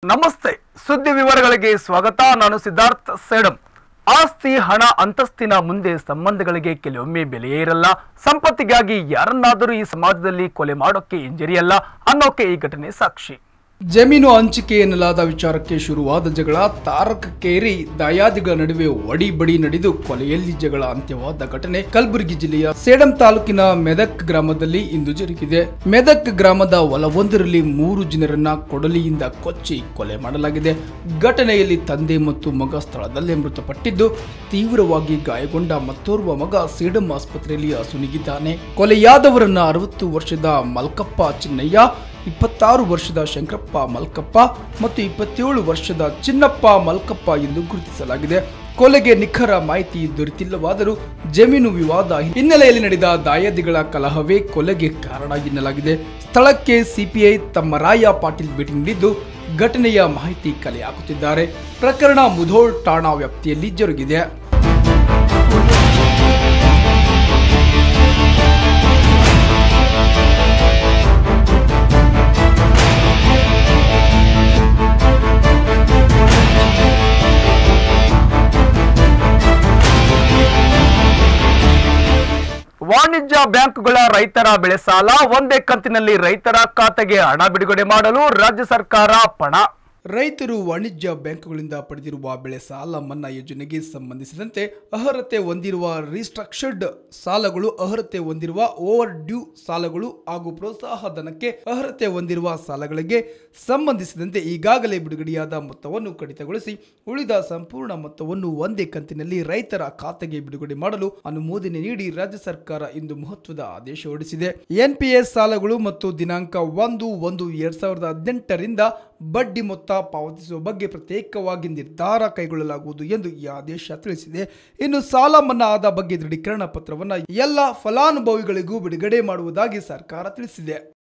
ನಮಸ್ತೆ ಸುದ್ದಿ ವಿವರಗಳಿಗೆ ಸ್ವಾಗತ ನಾನು ಸಿದ್ಧಾರ್ಥ್ ಸೇಡಂ ಆಸ್ತಿ ಹಣ ಅಂತಸ್ತಿನ ಮುಂದೆ ಸಂಬಂಧಗಳಿಗೆ ಕೆಲವೊಮ್ಮೆ ಬೆಲೆಯೇ ಇರಲ್ಲ ಸಂಪತ್ತಿಗಾಗಿ ಯಾರನ್ನಾದರೂ ಈ ಸಮಾಜದಲ್ಲಿ ಕೊಲೆ ಮಾಡೋಕೆ ಇಂಜರಿಯಲ್ಲ ಅನ್ನೋಕೆ ಈ ಘಟನೆ ಸಾಕ್ಷಿ ಜಮೀನು ಹಂಚಿಕೆ ಎನ್ನಲಾದ ವಿಚಾರಕ್ಕೆ ಶುರುವಾದ ಜಗಳ ತಾರಕಕ್ಕೇರಿ ದಾಯಾದಿಗಳ ನಡುವೆ ಒಡಿ ಬಡಿ ನಡೆದು ಕೊಲೆಯಲ್ಲಿ ಜಗಳ ಅಂತ್ಯವಾದ ಘಟನೆ ಕಲಬುರಗಿ ಜಿಲ್ಲೆಯ ಸೇಡಂ ತಾಲೂಕಿನ ಮೆದಕ್ ಗ್ರಾಮದಲ್ಲಿ ಇಂದು ಜರುಗಿದೆ ಮೆದಕ್ ಗ್ರಾಮದ ಹೊಲವೊಂದರಲ್ಲಿ ಮೂರು ಜನರನ್ನ ಕೊಡಲಿಯಿಂದ ಕೊಚ್ಚಿ ಕೊಲೆ ಮಾಡಲಾಗಿದೆ ಘಟನೆಯಲ್ಲಿ ತಂದೆ ಮತ್ತು ಮಗ ಸ್ಥಳದಲ್ಲೇ ಮೃತಪಟ್ಟಿದ್ದು ತೀವ್ರವಾಗಿ ಗಾಯಗೊಂಡ ಮತ್ತೋರ್ವ ಮಗ ಸೇಡಂ ಆಸ್ಪತ್ರೆಯಲ್ಲಿ ಅಸುನೀಗಿದ್ದಾನೆ ಕೊಲೆಯಾದವರನ್ನ ಅರವತ್ತು ವರ್ಷದ ಮಲ್ಕಪ್ಪ ಚಿನ್ನಯ್ಯ ಇಪ್ಪತ್ತಾರು ವರ್ಷದ ಶಂಕರಪ್ಪ ಮಲ್ಕಪ್ಪ ಮತ್ತು ಇಪ್ಪತ್ತೇಳು ವರ್ಷದ ಚಿನ್ನಪ್ಪ ಮಲ್ಕಪ್ಪ ಎಂದು ಗುರುತಿಸಲಾಗಿದೆ ಕೊಲೆಗೆ ನಿಖರ ಮಾಹಿತಿ ದೊರೆತಿಲ್ಲವಾದರೂ ಜಮೀನು ವಿವಾದ ಹಿನ್ನೆಲೆಯಲ್ಲಿ ನಡೆದ ದಾಯಾದಿಗಳ ಕಲಹವೇ ಕೊಲೆಗೆ ಕಾರಣ ಎನ್ನಲಾಗಿದೆ ಸ್ಥಳಕ್ಕೆ ಸಿಪಿಐ ತಮ್ಮ ರಾಯ ಪಾಟೀಲ್ ಭೇಟಿ ನೀಡಿದ್ದು ಘಟನೆಯ ಮಾಹಿತಿ ಕಲೆ ಹಾಕುತ್ತಿದ್ದಾರೆ ಪ್ರಕರಣ ಮುಧೋಳ್ ಠಾಣಾ ವ್ಯಾಪ್ತಿಯಲ್ಲಿ ಜರುಗಿದೆ ವಾಣಿಜ್ಯ ಬ್ಯಾಂಕುಗಳ ರೈತರ ಬೆಳೆ ಸಾಲ ಒಂದೇ ಕಂತಿನಲ್ಲಿ ರೈತರ ಖಾತೆಗೆ ಹಣ ಬಿಡುಗಡೆ ಮಾಡಲು ರಾಜ್ಯ ಸರ್ಕಾರ ಪಣ ರೈತರು ವಾಣಿಜ್ಯ ಬ್ಯಾಂಕುಗಳಿಂದ ಪಡೆದಿರುವ ಬೆಳೆ ಸಾಲ ಮನ್ನಾ ಯೋಜನೆಗೆ ಸಂಬಂಧಿಸಿದಂತೆ ಅರ್ಹತೆ ಹೊಂದಿರುವ ರಿಸ್ಟ್ರಕ್ಚರ್ಡ್ ಸಾಲಗಳು ಅರ್ಹತೆ ಹೊಂದಿರುವ ಓವರ್ ಡ್ಯೂ ಸಾಲಗಳು ಹಾಗೂ ಪ್ರೋತ್ಸಾಹ ಧನಕ್ಕೆ ಅರ್ಹತೆ ಹೊಂದಿರುವ ಸಾಲಗಳಿಗೆ ಸಂಬಂಧಿಸಿದಂತೆ ಈಗಾಗಲೇ ಬಿಡುಗಡೆಯಾದ ಮೊತ್ತವನ್ನು ಕಡಿತಗೊಳಿಸಿ ಉಳಿದ ಸಂಪೂರ್ಣ ಮೊತ್ತವನ್ನು ಒಂದೇ ಕಂತಿನಲ್ಲಿ ರೈತರ ಖಾತೆಗೆ ಬಿಡುಗಡೆ ಮಾಡಲು ಅನುಮೋದನೆ ನೀಡಿ ರಾಜ್ಯ ಸರ್ಕಾರ ಇಂದು ಮಹತ್ವದ ಆದೇಶ ಹೊರಡಿಸಿದೆ ಎನ್ಪಿಎಸ್ ಸಾಲಗಳು ಮತ್ತು ದಿನಾಂಕ ಒಂದು ಒಂದು ಎರಡ್ ಸಾವಿರದ ಹದಿನೆಂಟರಿಂದ ಬಡ್ಡಿ ಮೊತ್ತ ಪಾವತಿಸುವ ಬಗ್ಗೆ ಪ್ರತ್ಯೇಕವಾಗಿ ನಿರ್ಧಾರ ಕೈಗೊಳ್ಳಲಾಗುವುದು ಎಂದು ಈ ಆದೇಶ ತಿಳಿಸಿದೆ ಇನ್ನು ಸಾಲ ಮನ್ನಾ ಆದ ಬಗ್ಗೆ ದೃಢೀಕರಣ ಪತ್ರವನ್ನು ಎಲ್ಲ ಫಲಾನುಭವಿಗಳಿಗೂ ಬಿಡುಗಡೆ ಮಾಡುವುದಾಗಿ ಸರ್ಕಾರ ತಿಳಿಸಿದೆ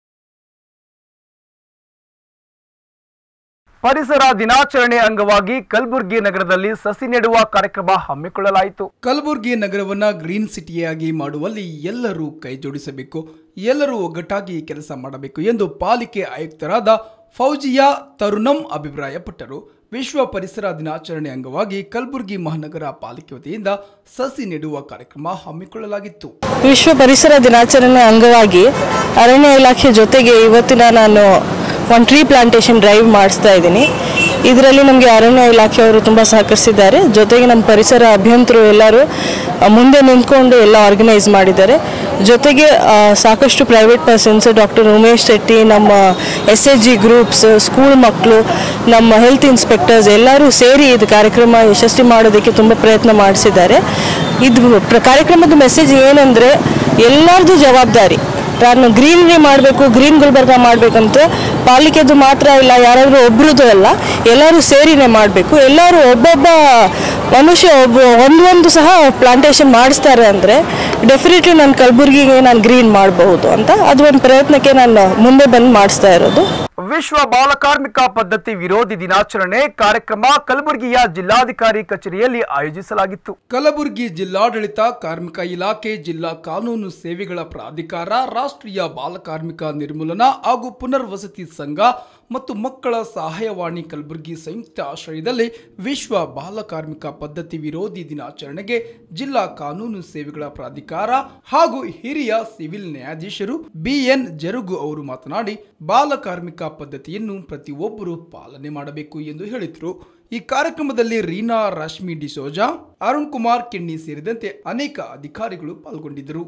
ಪರಿಸರ ದಿನಾಚರಣೆ ಅಂಗವಾಗಿ ಕಲಬುರಗಿ ನಗರದಲ್ಲಿ ಸಸಿ ನೆಡುವ ಕಾರ್ಯಕ್ರಮ ಹಮ್ಮಿಕೊಳ್ಳಲಾಯಿತು ಕಲಬುರಗಿ ನಗರವನ್ನ ಗ್ರೀನ್ ಸಿಟಿಯಾಗಿ ಮಾಡುವಲ್ಲಿ ಎಲ್ಲರೂ ಕೈ ಜೋಡಿಸಬೇಕು ಎಲ್ಲರೂ ಒಗ್ಗಟ್ಟಾಗಿ ಕೆಲಸ ಮಾಡಬೇಕು ಎಂದು ಪಾಲಿಕೆ ಆಯುಕ್ತರಾದ ಫೌಜಿಯಾ ತರುಣಂ ಅಭಿಪ್ರಾಯಪಟ್ಟರು ವಿಶ್ವ ಪರಿಸರ ದಿನಾಚರಣೆ ಅಂಗವಾಗಿ ಕಲಬುರಗಿ ಮಹಾನಗರ ಪಾಲಿಕೆ ವತಿಯಿಂದ ಸಸಿ ನೆಡುವ ಕಾರ್ಯಕ್ರಮ ಹಮ್ಮಿಕೊಳ್ಳಲಾಗಿತ್ತು ವಿಶ್ವ ಪರಿಸರ ದಿನಾಚರಣೆ ಅಂಗವಾಗಿ ಅರಣ್ಯ ಇಲಾಖೆ ಜೊತೆಗೆ ಇವತ್ತಿನ ನಾನು ಒಂದು ಟ್ರೀ ಪ್ಲಾಂಟೇಶನ್ ಡ್ರೈವ್ ಮಾಡಿಸ್ತಾ ಇದ್ದೀನಿ ಇದರಲ್ಲಿ ನಮಗೆ ಅರಣ್ಯ ಇಲಾಖೆಯವರು ತುಂಬ ಸಹಕರಿಸಿದ್ದಾರೆ ಜೊತೆಗೆ ನಮ್ಮ ಪರಿಸರ ಅಭಿಯಂತರು ಎಲ್ಲರೂ ಆ, ಮುಂದೆ ನಿಂತ್ಕೊಂಡು ಎಲ್ಲ ಆರ್ಗನೈಸ್ ಮಾಡಿದ್ದಾರೆ ಜೊತೆಗೆ ಆ, ಸಾಕಷ್ಟು private persons doctor Umesh Shetty ನಮ್ಮ S H G groups school ಮಕ್ಕಳು ನಮ್ಮ ಹೆಲ್ತ್ ಇನ್ಸ್ಪೆಕ್ಟರ್ಸ್ ಎಲ್ಲರೂ ಸೇರಿ ಇದು ಕಾರ್ಯಕ್ರಮ ಯಶಸ್ವಿ ಮಾಡೋದಕ್ಕೆ ತುಂಬ ಪ್ರಯತ್ನ ಮಾಡಿಸಿದ್ದಾರೆ ಇದು ಪ್ರ- ಕಾರ್ಯಕ್ರಮದ ಮೆಸೇಜ್ ಏನಂದರೆ ಎಲ್ಲರದು ಜವಾಬ್ದಾರಿ ನಾನು ಗ್ರೀನರಿ ಮಾಡಬೇಕು ಗ್ರೀನ್ ಗುಲ್ಬರ್ಗ ಮಾಡಬೇಕಂತ ಪಾಲಿಕೆದು ಮಾತ್ರ ಇಲ್ಲ ಯಾರಾದರೂ ಒಬ್ರದ್ದು ಅಲ್ಲ ಎಲ್ಲರೂ ಸೇರಿನೇ ಮಾಡಬೇಕು ಎಲ್ಲರೂ ಒಬ್ಬೊಬ್ಬ ಮನುಷ್ಯ ಒಬ್ಬ ಒಂದೊಂದು ಸಹ ಪ್ಲಾಂಟೇಶನ್ ಮಾಡಿಸ್ತಾರೆ ಅಂದರೆ ಡೆಫಿನೆಟ್ಲಿ ನಾನು ಕಲಬುರಗಿಗೆ ನಾನು ಗ್ರೀನ್ ಮಾಡಬಹುದು ಅಂತ ಅದು ಒಂದು ಪ್ರಯತ್ನಕ್ಕೆ ನಾನು ಮುಂದೆ ಬಂದು ಮಾಡಿಸ್ತಾ ಇರೋದು ವಿಶ್ವ ಬಾಲಕಾರ್ಮಿಕ ಪದ್ಧತಿ ವಿರೋಧಿ ದಿನಾಚರಣೆ ಕಾರ್ಯಕ್ರಮ ಕಲಬುರಗಿಯ ಜಿಲ್ಲಾಧಿಕಾರಿ ಕಚೇರಿಯಲ್ಲಿ ಆಯೋಜಿಸಲಾಗಿತ್ತು ಕಲಬುರಗಿ ಜಿಲ್ಲಾಡಳಿತ ಕಾರ್ಮಿಕ ಇಲಾಖೆ ಜಿಲ್ಲಾ ಕಾನೂನು ಸೇವೆಗಳ ಪ್ರಾಧಿಕಾರ ರಾಷ್ಟ್ರೀಯ ಬಾಲಕಾರ್ಮಿಕ ನಿರ್ಮೂಲನಾ ಹಾಗೂ ಪುನರ್ವಸತಿ ಸಂಘ ಮತ್ತು ಮಕ್ಕಳ ಸಹಾಯವಾಣಿ ಕಲಬುರಗಿ ಸಂಯುಕ್ತ ಆಶ್ರಯದಲ್ಲಿ ವಿಶ್ವ ಬಾಲಕಾರ್ಮಿಕ ಪದ್ಧತಿ ವಿರೋಧಿ ದಿನಾಚರಣೆಗೆ ಜಿಲ್ಲಾ ಕಾನೂನು ಸೇವೆಗಳ ಪ್ರಾಧಿಕಾರ ಹಾಗೂ ಹಿರಿಯ ಸಿವಿಲ್ ನ್ಯಾಯಾಧೀಶರು ಬಿಎನ್ ಜರುಗು ಅವರು ಮಾತನಾಡಿ ಬಾಲಕಾರ್ಮಿಕ ಪದ್ಧತಿಯನ್ನು ಪ್ರತಿಯೊಬ್ಬರು ಪಾಲನೆ ಮಾಡಬೇಕು ಎಂದು ಹೇಳಿದರು ಈ ಕಾರ್ಯಕ್ರಮದಲ್ಲಿ ರೀನಾ ರಶ್ಮಿ ಡಿಸೋಜಾ ಅರುಣ್ ಕುಮಾರ್ ಕೆಣ್ಣಿ ಸೇರಿದಂತೆ ಅನೇಕ ಅಧಿಕಾರಿಗಳು ಪಾಲ್ಗೊಂಡಿದ್ದರು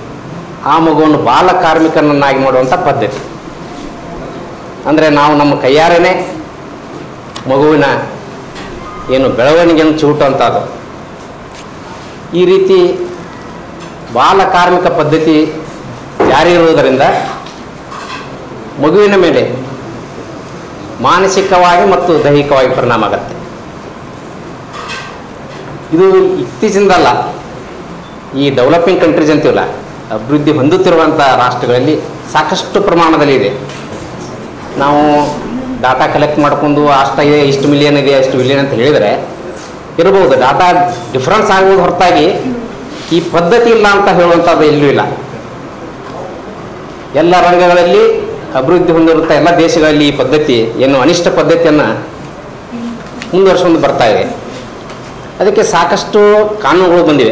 ಆ ಮಗುವನ್ನು ಬಾಲ ಕಾರ್ಮಿಕನನ್ನಾಗಿ ಮಾಡುವಂಥ ಪದ್ಧತಿ ಅಂದರೆ ನಾವು ನಮ್ಮ ಕೈಯಾರನೇ ಮಗುವಿನ ಏನು ಬೆಳವಣಿಗೆಯನ್ನು ಚೂಟುವಂಥದ್ದು ಈ ರೀತಿ ಬಾಲ ಕಾರ್ಮಿಕ ಪದ್ಧತಿ ಜಾರಿ ಇರುವುದರಿಂದ ಮಗುವಿನ ಮೇಲೆ ಮಾನಸಿಕವಾಗಿ ಮತ್ತು ದೈಹಿಕವಾಗಿ ಪರಿಣಾಮ ಆಗುತ್ತೆ ಇದು ಇತ್ತೀಚಿಂದಲ್ಲ ಈ ಡೆವಲಪಿಂಗ್ ಕಂಟ್ರೀಸ್ ಅಂತೀವಲ್ಲ ಅಭಿವೃದ್ಧಿ ಹೊಂದುತ್ತಿರುವಂಥ ರಾಷ್ಟ್ರಗಳಲ್ಲಿ ಸಾಕಷ್ಟು ಪ್ರಮಾಣದಲ್ಲಿ ಇದೆ ನಾವು ಡಾಟಾ ಕಲೆಕ್ಟ್ ಮಾಡ್ಕೊಂಡು ಅಷ್ಟ ಇದೆ ಇಷ್ಟು ಮಿಲಿಯನ್ ಇದೆ ಅಷ್ಟು ಮಿಲಿಯನ್ ಅಂತ ಹೇಳಿದರೆ ಇರ್ಬೋದು ಡಾಟಾ ಡಿಫ್ರೆನ್ಸ್ ಆಗುವುದು ಹೊರತಾಗಿ ಈ ಪದ್ಧತಿ ಇಲ್ಲ ಅಂತ ಹೇಳುವಂಥದ್ದು ಎಲ್ಲೂ ಇಲ್ಲ ಎಲ್ಲ ರಂಗಗಳಲ್ಲಿ ಅಭಿವೃದ್ಧಿ ಹೊಂದಿರುತ್ತಾ ಎಲ್ಲ ದೇಶಗಳಲ್ಲಿ ಈ ಪದ್ಧತಿ ಏನು ಅನಿಷ್ಟ ಪದ್ಧತಿಯನ್ನು ಮುಂದುವರ್ಸ್ಕೊಂಡು ಬರ್ತಾ ಇದೆ ಅದಕ್ಕೆ ಸಾಕಷ್ಟು ಕಾನೂನುಗಳು ಬಂದಿವೆ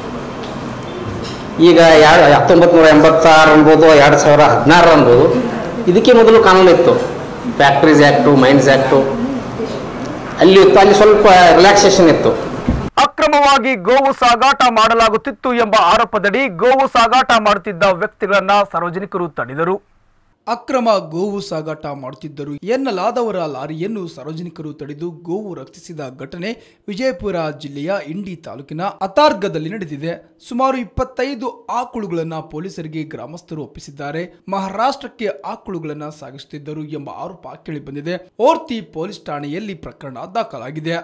ಈಗ ಎರಡು ಹತ್ತೊಂಬತ್ತು ನೂರ ಎಂಬತ್ತಾರು ಅನ್ಬೋದು ಎರಡು ಸಾವಿರ ಹದಿನಾರು ಅನ್ಬೋದು ಇದಕ್ಕೆ ಮೊದಲು ಕಾನೂನು ಇತ್ತು ಫ್ಯಾಕ್ಟ್ರೀಸ್ ಆ್ಯಕ್ಟು ಮೈನ್ಸ್ ಆ್ಯಕ್ಟು ಅಲ್ಲಿ ಇತ್ತು ಅಲ್ಲಿ ಸ್ವಲ್ಪ ರಿಲ್ಯಾಕ್ಸೇಷನ್ ಇತ್ತು ಅಕ್ರಮವಾಗಿ ಗೋವು ಸಾಗಾಟ ಮಾಡಲಾಗುತ್ತಿತ್ತು ಎಂಬ ಆರೋಪದಡಿ ಗೋವು ಸಾಗಾಟ ಮಾಡುತ್ತಿದ್ದ ವ್ಯಕ್ತಿಗಳನ್ನ ಸಾರ್ವಜನಿಕರು ತಡೆದರು ಅಕ್ರಮ ಗೋವು ಸಾಗಾಟ ಮಾಡುತ್ತಿದ್ದರು ಎನ್ನಲಾದವರ ಲಾರಿಯನ್ನು ಸಾರ್ವಜನಿಕರು ತಡೆದು ಗೋವು ರಕ್ಷಿಸಿದ ಘಟನೆ ವಿಜಯಪುರ ಜಿಲ್ಲೆಯ ಇಂಡಿ ತಾಲೂಕಿನ ಅತಾರ್ಗದಲ್ಲಿ ನಡೆದಿದೆ ಸುಮಾರು ಇಪ್ಪತ್ತೈದು ಆಕಳುಗಳನ್ನ ಪೊಲೀಸರಿಗೆ ಗ್ರಾಮಸ್ಥರು ಒಪ್ಪಿಸಿದ್ದಾರೆ ಮಹಾರಾಷ್ಟ್ರಕ್ಕೆ ಆಕಳುಗಳನ್ನ ಸಾಗಿಸುತ್ತಿದ್ದರು ಎಂಬ ಆರೋಪ ಕೇಳಿಬಂದಿದೆ ಓರ್ತಿ ಪೊಲೀಸ್ ಠಾಣೆಯಲ್ಲಿ ಪ್ರಕರಣ ದಾಖಲಾಗಿದೆ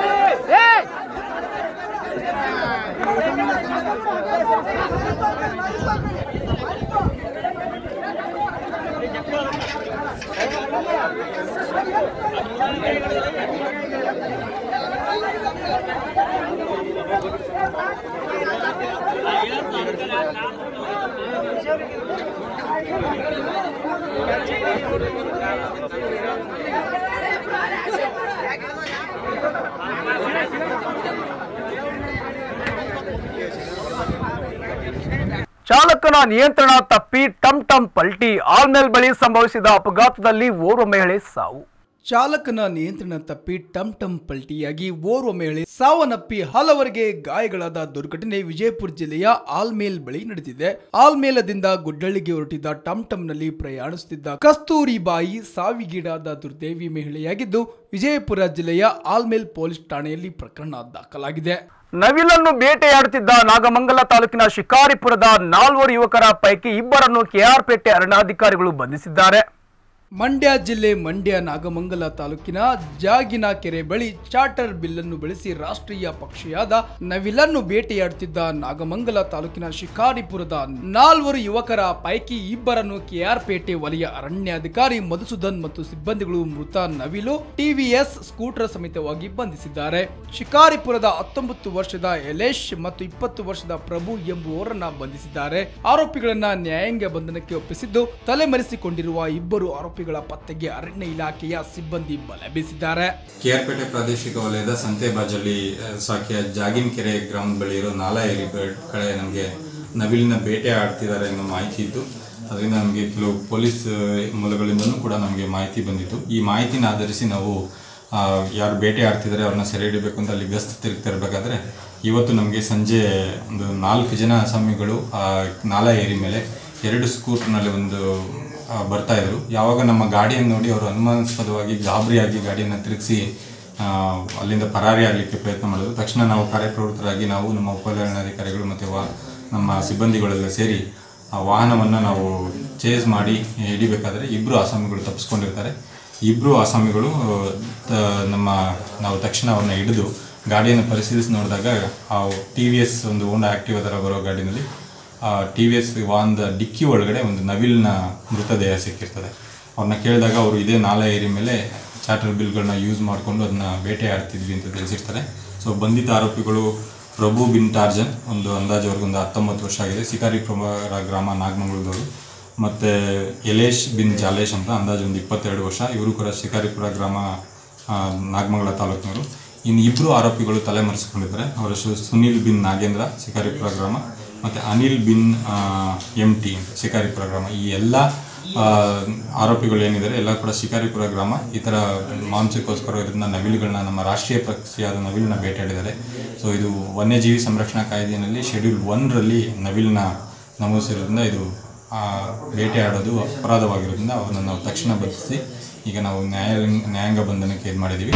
ಚಾಲಕನ ನಿಯಂತ್ರಣ ತಪ್ಪಿ ಟಮ್ ಟಮ್ ಪಲ್ಟಿ ಆಲ್ಮೇಲ್ ಬಳಿ ಸಂಭವಿಸಿದ ಅಪಘಾತದಲ್ಲಿ ಓರ್ವ ಮಹಿಳೆ ಸಾವು ಚಾಲಕನ ನಿಯಂತ್ರಣ ತಪ್ಪಿ ಟಮ್ ಟಮ್ ಪಲ್ಟಿಯಾಗಿ ಓರ್ವ ಮಹಿಳೆ ಸಾವನ್ನಪ್ಪಿ ಹಲವರಿಗೆ ಗಾಯಗಳಾದ ದುರ್ಘಟನೆ ವಿಜಯಪುರ ಜಿಲ್ಲೆಯ ಆಲ್ಮೇಲ್ ಬಳಿ ನಡೆದಿದೆ ಆಲ್ಮೇಲದಿಂದ ಗುಡ್ಡಳ್ಳಿಗೆ ಹೊರಟಿದ್ದ ಟಮ್ ಟಮ್ ನಲ್ಲಿ ಪ್ರಯಾಣಿಸುತ್ತಿದ್ದ ಕಸ್ತೂರಿ ಬಾಯಿ ಸಾವಿಗೀಡಾದ ದುರ್ದೇವಿ ಮಹಿಳೆಯಾಗಿದ್ದು ವಿಜಯಪುರ ಜಿಲ್ಲೆಯ ಆಲ್ಮೇಲ್ ಪೊಲೀಸ್ ಠಾಣೆಯಲ್ಲಿ ಪ್ರಕರಣ ದಾಖಲಾಗಿದೆ ನವಿಲನ್ನು ಬೇಟೆಯಾಡುತ್ತಿದ್ದ ನಾಗಮಂಗಲ ತಾಲೂಕಿನ ಶಿಕಾರಿಪುರದ ನಾಲ್ವರು ಯುವಕರ ಪೈಕಿ ಇಬ್ಬರನ್ನು ಕೆಆರ್ಪೇಟೆ ಅರಣ್ಯಾಧಿಕಾರಿಗಳು ಬಂಧಿಸಿದ್ದಾರೆ ಮಂಡ್ಯ ಜಿಲ್ಲೆ ಮಂಡ್ಯ ನಾಗಮಂಗಲ ತಾಲೂಕಿನ ಜಾಗಿನ ಕೆರೆ ಬಳಿ ಚಾರ್ಟರ್ ಬಿಲ್ಲನ್ನು ಬೆಳೆಸಿ ರಾಷ್ಟ್ರೀಯ ಪಕ್ಷಿಯಾದ ನವಿಲನ್ನು ಬೇಟೆಯಾಡುತ್ತಿದ್ದ ನಾಗಮಂಗಲ ತಾಲೂಕಿನ ಶಿಕಾರಿಪುರದ ನಾಲ್ವರು ಯುವಕರ ಪೈಕಿ ಇಬ್ಬರನ್ನು ಕೆಆರ್ಪೇಟೆ ವಲಯ ಅರಣ್ಯಾಧಿಕಾರಿ ಮಧುಸೂದನ್ ಮತ್ತು ಸಿಬ್ಬಂದಿಗಳು ಮೃತ ನವಿಲು ಟಿವಿಎಸ್ ಸ್ಕೂಟರ್ ಸಮೇತವಾಗಿ ಬಂಧಿಸಿದ್ದಾರೆ ಶಿಕಾರಿಪುರದ ಹತ್ತೊಂಬತ್ತು ವರ್ಷದ ಯಲೇಶ್ ಮತ್ತು ಇಪ್ಪತ್ತು ವರ್ಷದ ಪ್ರಭು ಎಂಬುವರನ್ನ ಬಂಧಿಸಿದ್ದಾರೆ ಆರೋಪಿಗಳನ್ನ ನ್ಯಾಯಾಂಗ ಬಂಧನಕ್ಕೆ ಒಪ್ಪಿಸಿದ್ದು ತಲೆಮರೆಸಿಕೊಂಡಿರುವ ಇಬ್ಬರು ಆರೋಪಿಗಳ ಪತ್ತೆಗೆ ಅರಣ್ಯ ಇಲಾಖೆಯ ಸಿಬ್ಬಂದಿ ಬಲೆ ಬೀಸಿದ್ದಾರೆ ಕೆಆರ್ಪೇಟೆ ಪ್ರಾದೇಶಿಕ ವಲಯದ ಸಂತೆಬಾಜಲ್ಲಿ ಆ, ಸಾಕಿಯ ಜಾಗಿನ್ ಕೆರೆ ಗ್ರಾಮದ ಬಳಿ ಇರೋ ನಾಲಾ ಏರಿ ಬೆ- ಕಡೆ ನಮಗೆ ನವಿಲಿನ ಬೇಟೆ ಆಡ್ತಿದ್ದಾರೆ ಅನ್ನೋ ಮಾಹಿತಿ ಇತ್ತು ಅದರಿಂದ ನಮಗೆ ಕೆಲವು ಪೊಲೀಸ್ ಆ, ಮೂಲಗಳಿಂದನೂ ಕೂಡ ನಮಗೆ ಮಾಹಿತಿ ಬಂದಿತ್ತು ಈ ಮಾಹಿತಿನ ಆಧರಿಸಿ ನಾವು ಆ, ಯಾರು ಬೇಟೆ ಆಡ್ತಿದ್ದಾರೆ ಅವ್ರನ್ನ ಸೆರೆ ಹಿಡಿಬೇಕು ಅಂತ ಅಲ್ಲಿ ಗಸ್ತು ತಿರುಗ್ತಾ ಇರಬೇಕಾದ್ರೆ ಇವತ್ತು ನಮಗೆ ಸಂಜೆ ಒಂದು ನಾಲ್ಕು ಜನ ಅಸಾಮಿಗಳು ಆ ನಾಲಾ ಏರಿ ಮೇಲೆ ಎರಡು ಸ್ಕೂಟರ್ನಲ್ಲಿ ಒಂದು ಆ, ಬರ್ತಾ ಇದ್ರು ಯಾವಾಗ ನಮ್ಮ ಗಾಡಿಯನ್ನು ನೋಡಿ ಅವರು ಅನುಮಾನಾಸ್ಪದವಾಗಿ ಗಾಬರಿಯಾಗಿ ಗಾಡಿಯನ್ನು ತಿರುಗಿಸಿ ಅಲ್ಲಿಂದ ಪರಾರಿ ಆಗಲಿಕ್ಕೆ ಪ್ರಯತ್ನ ಮಾಡಿದ್ರು ತಕ್ಷಣ ನಾವು ಕಾರ್ಯಪ್ರವೃತ್ತರಾಗಿ ನಾವು ನಮ್ಮ ಉಪಕರಣಾಧಿಕಾರಿಗಳು ಮತ್ತು ವಾ ನಮ್ಮ ಸಿಬ್ಬಂದಿಗಳೆಲ್ಲ ಸೇರಿ ಆ ವಾಹನವನ್ನು ನಾವು ಚೇಸ್ ಮಾಡಿ ಹಿಡಿಬೇಕಾದ್ರೆ ಇಬ್ಬರು ಆಸಾಮಿಗಳು ತಪ್ಪಿಸ್ಕೊಂಡಿರ್ತಾರೆ ಇಬ್ಬರು ಆಸಾಮಿಗಳು ತ- ನಮ್ಮ ನಾವು ತಕ್ಷಣ ಅವ್ರನ್ನ ಹಿಡಿದು ಗಾಡಿಯನ್ನು ಪರಿಶೀಲಿಸಿ ನೋಡಿದಾಗ ಆ ಟಿ ವಿ ಎಸ್ ಒಂದು ಹೋಂಡಾ ಆ್ಯಕ್ಟಿವ್ ಥರ ಬರೋ ಗಾಡಿನಲ್ಲಿ ಟಿ ವಿ ಎಸ್ ವಾಹನದ ಡಿಕ್ಕಿ ಒಳಗಡೆ ಒಂದು ನವಿಲಿನ ಮೃತದೇಹ ಸಿಕ್ಕಿರ್ತದೆ ಅವ್ರನ್ನ ಕೇಳಿದಾಗ ಅವರು ಇದೇ ನಾಲೆ ಏರಿ ಮೇಲೆ ಚಾರ್ಟರ್ ಬಿಲ್ಗಳನ್ನ ಯೂಸ್ ಮಾಡಿಕೊಂಡು ಅದನ್ನ ಬೇಟೆ ಆಡ್ತಿದ್ವಿ ಅಂತ ತಿಳಿಸಿರ್ತಾರೆ ಸೊ ಬಂಧಿತ ಆರೋಪಿಗಳು ಪ್ರಭು ಬಿನ್ ಟಾರ್ಜನ್ ಒಂದು ಅಂದಾಜುವರೆಗೆ ಒಂದು ಹತ್ತೊಂಬತ್ತು ವರ್ಷ ಆಗಿದೆ ಶಿಕಾರಿಪುರ ಗ್ರಾಮ ನಾಗಮಂಗಲದವರು ಮತ್ತು ಯಲೇಶ್ ಬಿನ್ ಜಾಲೇಶ್ ಅಂತ ಅಂದಾಜು ಒಂದು ಇಪ್ಪತ್ತೆರಡು ವರ್ಷ ಇವರು ಕೂಡ ಶಿಕಾರಿಪುರ ಗ್ರಾಮ ಆ, ನಾಗಮಂಗಲ ತಾಲೂಕಿನವರು ಇನ್ನು ಇಬ್ಬರು ಆರೋಪಿಗಳು ತಲೆಮರೆಸಿಕೊಂಡಿದ್ದಾರೆ ಅವರ ಹೆಸರು ಸುನಿಲ್ ಬಿನ್ ನಾಗೇಂದ್ರ ಶಿಕಾರಿಪುರ ಗ್ರಾಮ ಮತ್ತು ಅನಿಲ್ ಬಿನ್ ಎಂ ಟಿ ಅಂತ ಶಿಕಾರಿಪುರ ಗ್ರಾಮ ಈ ಎಲ್ಲ ಆ, ಆರೋಪಿಗಳು ಏನಿದ್ದಾರೆ ಎಲ್ಲ ಕೂಡ ಶಿಕಾರಿಪುರ ಗ್ರಾಮ ಈ ಥರ ಮಾಂಸಕ್ಕೋಸ್ಕರ ಇದನ್ನ ನವಿಲುಗಳನ್ನ ನಮ್ಮ ರಾಷ್ಟ್ರೀಯ ಪಕ್ಷಿಯಾದ ನವಿಲನ್ನ ಬೇಟೆಯಾಡಿದ್ದಾರೆ ಸೊ ಇದು ವನ್ಯಜೀವಿ ಸಂರಕ್ಷಣಾ ಕಾಯ್ದೆಯಲ್ಲಿ ಶೆಡ್ಯೂಲ್ ಒನ್ರಲ್ಲಿ ನವಿಲನ್ನ ನಮೂದಿಸಿರೋದ್ರಿಂದ ಇದು ಆ, ಬೇಟೆಯಾಡೋದು ಅಪರಾಧವಾಗಿರೋದ್ರಿಂದ ಅವರನ್ನು ನಾವು ತಕ್ಷಣ ಬಂಧಿಸಿ ಈಗ ನಾವು ನ್ಯಾಯ ನ್ಯಾಯಾಂಗ ಬಂಧನಕ್ಕೆ ಇದು ಮಾಡಿದ್ದೀವಿ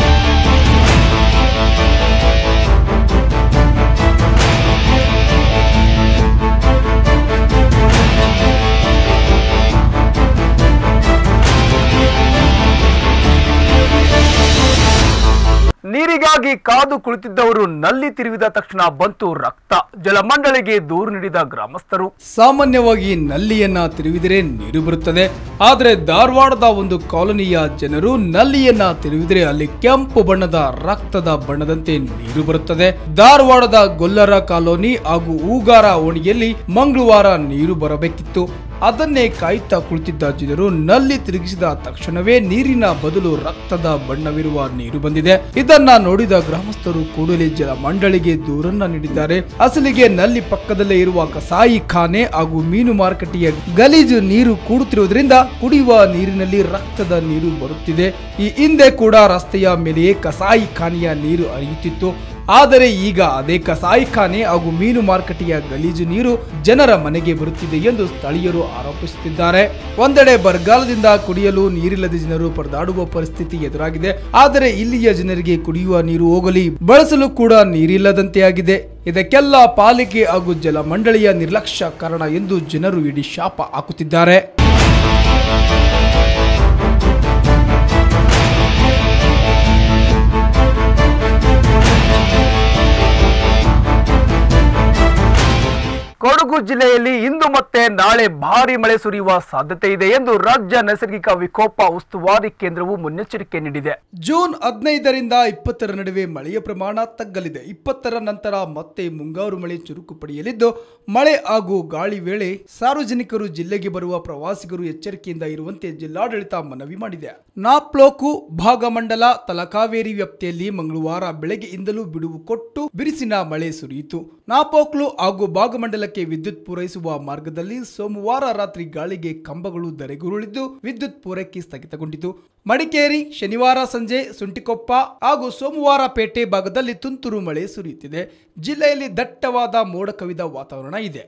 ನೀರಿಗಾಗಿ ಕಾದು ಕುಳಿತಿದ್ದವರು ನಲ್ಲಿ ತಿರುವಿದ ತಕ್ಷಣ ಬಂತು ರಕ್ತ ಜಲಮಂಡಳಿಗೆ ದೂರು ನೀಡಿದ ಗ್ರಾಮಸ್ಥರು ಸಾಮಾನ್ಯವಾಗಿ ನಲ್ಲಿಯನ್ನ ತಿರುವಿದರೆ ನೀರು ಬರುತ್ತದೆ ಆದರೆ ಧಾರವಾಡದ ಒಂದು ಕಾಲೋನಿಯ ಜನರು ನಲ್ಲಿಯನ್ನ ತಿರುವಿದರೆ ಅಲ್ಲಿ ಕೆಂಪು ಬಣ್ಣದ ರಕ್ತದ ಬಣ್ಣದಂತೆ ನೀರು ಬರುತ್ತದೆ ಧಾರವಾಡದ ಗೊಲ್ಲರ ಕಾಲೋನಿ ಹಾಗೂ ಹೂಗಾರ ಓಣಿಯಲ್ಲಿ ಮಂಗಳವಾರ ನೀರು ಬರಬೇಕಿತ್ತು ಅದನ್ನೇ ಕಾಯುತ್ತಾ ಕುಳಿತಿದ್ದ ಜನರು ನಲ್ಲಿ ತಿರುಗಿಸಿದ ತಕ್ಷಣವೇ ನೀರಿನ ಬದಲು ರಕ್ತದ ಬಣ್ಣವಿರುವ ನೀರು ಬಂದಿದೆ ಇದನ್ನ ನೋಡಿದ ಗ್ರಾಮಸ್ಥರು ಕೂಡಲೇ ಜಲ ಮಂಡಳಿಗೆ ದೂರನ್ನ ನೀಡಿದ್ದಾರೆ ಅಸಲಿಗೆ ನಲ್ಲಿ ಪಕ್ಕದಲ್ಲೇ ಇರುವ ಕಸಾಯಿ ಖಾನೆ ಹಾಗೂ ಮೀನು ಮಾರುಕಟ್ಟೆಯ ಗಲೀಜು ನೀರು ಕೂಡುತ್ತಿರುವುದರಿಂದ ಕುಡಿಯುವ ನೀರಿನಲ್ಲಿ ರಕ್ತದ ನೀರು ಬರುತ್ತಿದೆ ಈ ಹಿಂದೆ ಕೂಡ ರಸ್ತೆಯ ಮೇಲೆಯೇ ಕಸಾಯಿ ಖಾನೆಯ ನೀರು ಹರಿಯುತ್ತಿತ್ತು ಆದರೆ ಈಗ ಅದೇ ಕಸಾಯಿಖಾನೆ ಹಾಗೂ ಮೀನು ಮಾರುಕಟ್ಟೆಯ ಗಲೀಜು ನೀರು ಜನರ ಮನೆಗೆ ಬರುತ್ತಿದೆ ಎಂದು ಸ್ಥಳೀಯರು ಆರೋಪಿಸುತ್ತಿದ್ದಾರೆ ಒಂದೆಡೆ ಬರಗಾಲದಿಂದ ಕುಡಿಯಲು ನೀರಿಲ್ಲದ ಜನರು ಪರದಾಡುವ ಪರಿಸ್ಥಿತಿ ಎದುರಾಗಿದೆ ಆದರೆ ಇಲ್ಲಿಯ ಜನರಿಗೆ ಕುಡಿಯುವ ನೀರು ಹೋಗಲಿ ಬಳಸಲು ಕೂಡ ನೀರಿಲ್ಲದಂತೆ ಆಗಿದೆ ಇದಕ್ಕೆಲ್ಲ ಪಾಲಿಕೆ ಹಾಗೂ ಜಲ ಮಂಡಳಿಯ ನಿರ್ಲಕ್ಷ್ಯ ಕಾರಣ ಎಂದು ಜನರು ಇಡೀ ಶಾಪ ಹಾಕುತ್ತಿದ್ದಾರೆ ಕೊಡಗು ಜಿಲ್ಲೆಯಲ್ಲಿ ಇಂದು ಮತ್ತೆ ನಾಳೆ ಭಾರಿ ಮಳೆ ಸುರಿಯುವ ಸಾಧ್ಯತೆ ಇದೆ ಎಂದು ರಾಜ್ಯ ನೈಸರ್ಗಿಕ ವಿಕೋಪ ಉಸ್ತುವಾರಿ ಕೇಂದ್ರವು ಮುನ್ನೆಚ್ಚರಿಕೆ ನೀಡಿದೆ ಜೂನ್ ಹದಿನೈದರಿಂದ ಇಪ್ಪತ್ತರ ನಡುವೆ ಮಳೆಯ ಪ್ರಮಾಣ ತಗ್ಗಲಿದೆ ಇಪ್ಪತ್ತರ ನಂತರ ಮತ್ತೆ ಮುಂಗಾರು ಮಳೆ ಚುರುಕು ಪಡೆಯಲಿದ್ದು ಮಳೆ ಹಾಗೂ ಗಾಳಿ ವೇಳೆ ಸಾರ್ವಜನಿಕರು ಜಿಲ್ಲೆಗೆ ಬರುವ ಪ್ರವಾಸಿಗರು ಎಚ್ಚರಿಕೆಯಿಂದ ಇರುವಂತೆ ಜಿಲ್ಲಾಡಳಿತ ಮನವಿ ಮಾಡಿದೆ ನಾಪ್ಲೋಕು ಭಾಗಮಂಡಲ ತಲಕಾವೇರಿ ವ್ಯಾಪ್ತಿಯಲ್ಲಿ ಮಂಗಳವಾರ ಬೆಳಗ್ಗೆಯಿಂದಲೂ ಬಿಡುವು ಕೊಟ್ಟು ಬಿರುಸಿನ ಮಳೆ ಸುರಿಯಿತು ನಾಪೋಕ್ಲು ಹಾಗೂ ಭಾಗಮಂಡಲಕ್ಕೆ ವಿದ್ಯುತ್ ಪೂರೈಸುವ ಮಾರ್ಗದಲ್ಲಿ ಸೋಮವಾರ ರಾತ್ರಿ ಗಾಳಿಗೆ ಕಂಬಗಳು ಧರೆಗುರುಳಿದ್ದು ವಿದ್ಯುತ್ ಪೂರೈಕೆ ಸ್ಥಗಿತಗೊಂಡಿತು ಮಡಿಕೇರಿ ಶನಿವಾರ ಸಂಜೆ ಸುಂಟಿಕೊಪ್ಪ ಹಾಗೂ ಸೋಮವಾರ ಪೇಟೆ ಭಾಗದಲ್ಲಿ ತುಂತುರು ಮಳೆ ಸುರಿಯುತ್ತಿದೆ ಜಿಲ್ಲೆಯಲ್ಲಿ ದಟ್ಟವಾದ ಮೋಡ ಕವಿದ ವಾತಾವರಣ ಇದೆ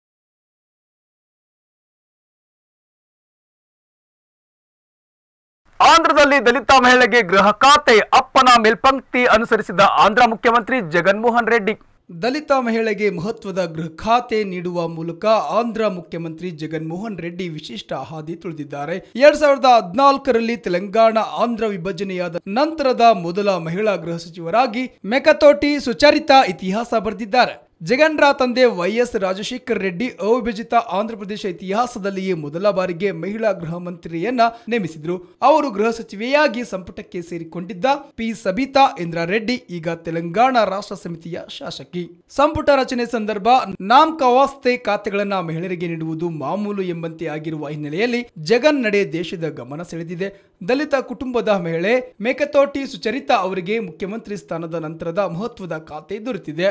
ಆಂಧ್ರದಲ್ಲಿ ದಲಿತ ಮಹಿಳೆಗೆ ಗೃಹ ಖಾತೆ ಅಪ್ಪನ ಮೇಲ್ಪಂಕ್ತಿ ಅನುಸರಿಸಿದ ಆಂಧ್ರ ಮುಖ್ಯಮಂತ್ರಿ ಜಗನ್ಮೋಹನ್ ರೆಡ್ಡಿ ದಲಿತ ಮಹಿಳೆಗೆ ಮಹತ್ವದ ಗೃಹ ಖಾತೆ ನೀಡುವ ಮೂಲಕ ಆಂಧ್ರ ಮುಖ್ಯಮಂತ್ರಿ ಜಗನ್ಮೋಹನ್ ರೆಡ್ಡಿ ವಿಶಿಷ್ಟ ಹಾದಿ ತುಳಿದಿದ್ದಾರೆ ಎರಡ್ ಸಾವಿರದ ಹದಿನಾಲ್ಕರಲ್ಲಿ ತೆಲಂಗಾಣ ಆಂಧ್ರ ವಿಭಜನೆಯಾದ ನಂತರದ ಮೊದಲ ಮಹಿಳಾ ಗೃಹ ಸಚಿವರಾಗಿ ಮೆಕತೋಟಿ ಸುಚರಿತಾ ಇತಿಹಾಸ ಬರೆದಿದ್ದಾರೆ ಜಗನ್ರ ತಂದೆ ವೈಎಸ್ ರಾಜಶೇಖರ್ ರೆಡ್ಡಿ ಅವಿಭಜಿತ ಆಂಧ್ರಪ್ರದೇಶ ಇತಿಹಾಸದಲ್ಲಿಯೇ ಮೊದಲ ಬಾರಿಗೆ ಮಹಿಳಾ ಗೃಹ ಮಂತ್ರಿಯನ್ನ ನೇಮಿಸಿದ್ರು ಅವರು ಗೃಹ ಸಚಿವೆಯಾಗಿ ಸಂಪುಟಕ್ಕೆ ಸೇರಿಕೊಂಡಿದ್ದ ಪಿ ಸಬಿತಾ ಇಂದ್ರಾ ರೆಡ್ಡಿ ಈಗ ತೆಲಂಗಾಣ ರಾಷ್ಟ್ರ ಸಮಿತಿಯ ಶಾಸಕಿ ಸಂಪುಟ ರಚನೆ ಸಂದರ್ಭ ನಾಮಕವಾಸ್ತೆ ಖಾತೆಗಳನ್ನ ಮಹಿಳೆಯರಿಗೆ ನೀಡುವುದು ಮಾಮೂಲು ಎಂಬಂತೆ ಆಗಿರುವ ಹಿನ್ನೆಲೆಯಲ್ಲಿ ಜಗನ್ ನಡೆ ದೇಶದ ಗಮನ ಸೆಳೆದಿದೆ ದಲಿತ ಕುಟುಂಬದ ಮಹಿಳೆ ಮೇಕತೋಟಿ ಸುಚರಿತಾ ಅವರಿಗೆ ಮುಖ್ಯಮಂತ್ರಿ ಸ್ಥಾನದ ನಂತರದ ಮಹತ್ವದ ಖಾತೆ ದೊರೆತಿದೆ